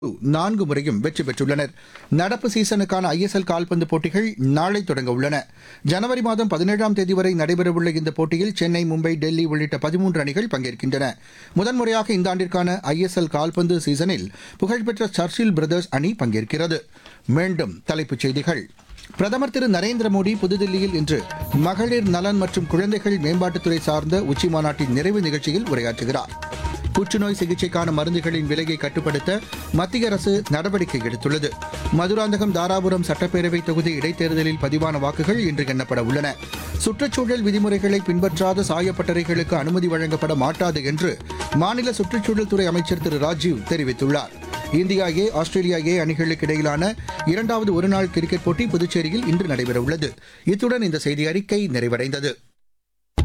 நான்கு முறையும் வெற்றி பெற்றுள்ளனர் நடப்பு சீசனுக்கான ஐஎஸ்எல் கால்பந்து போட்டிகள் நாளை தொடங்க உள்ளன ஜனவரி மாதம் பதினேழாம் தேதி வரை நடைபெறவுள்ள இந்த போட்டியில் சென்னை மும்பை டெல்லி உள்ளிட்ட பதிமூன்று அணிகள் பங்கேற்கின்றன முதன்முறையாக இந்த ஆண்டிற்கான ஐஎஸ்எல் கால்பந்து சீசனில் புகழ்பெற்ற சர்ச்சில் பிரதர்ஸ் அணி பங்கேற்கிறது மீண்டும் தலைப்புச் செய்திகள் பிரதமர் திரு நரேந்திர மோடி புதுதில்லியில் இன்று மகளிர் நலன் மற்றும் குழந்தைகள் மேம்பாட்டுத்துறை சார்ந்த உச்சிமாநாட்டின் நிறைவு நிகழ்ச்சியில் உரையாற்றுகிறார் புற்றுநோய் சிகிச்சைக்கான மருந்துகளின் விலையை கட்டுப்படுத்த மத்திய அரசு நடவடிக்கை எடுத்துள்ளது மதுராந்தகம் தாராபுரம் சட்டப்பேரவை தொகுதி இடைத்தேர்தலில் பதிவான வாக்குகள் இன்று எண்ணப்பட உள்ளன சுற்றுச்சூழல் விதிமுறைகளை பின்பற்றாத சாயப்பட்டறைகளுக்கு அனுமதி வழங்கப்பட மாட்டாது என்று மாநில சுற்றுச்சூழல் துறை அமைச்சர் திரு ராஜீவ் தெரிவித்துள்ளார் இந்தியா ஏ ஆஸ்திரேலியா ஏ அணிகளுக்கு இடையிலான இரண்டாவது ஒருநாள் கிரிக்கெட் போட்டி புதுச்சேரியில் இன்று நடைபெறவுள்ளது இத்துடன் இந்த செய்தி அறிக்கை நிறைவடைந்தது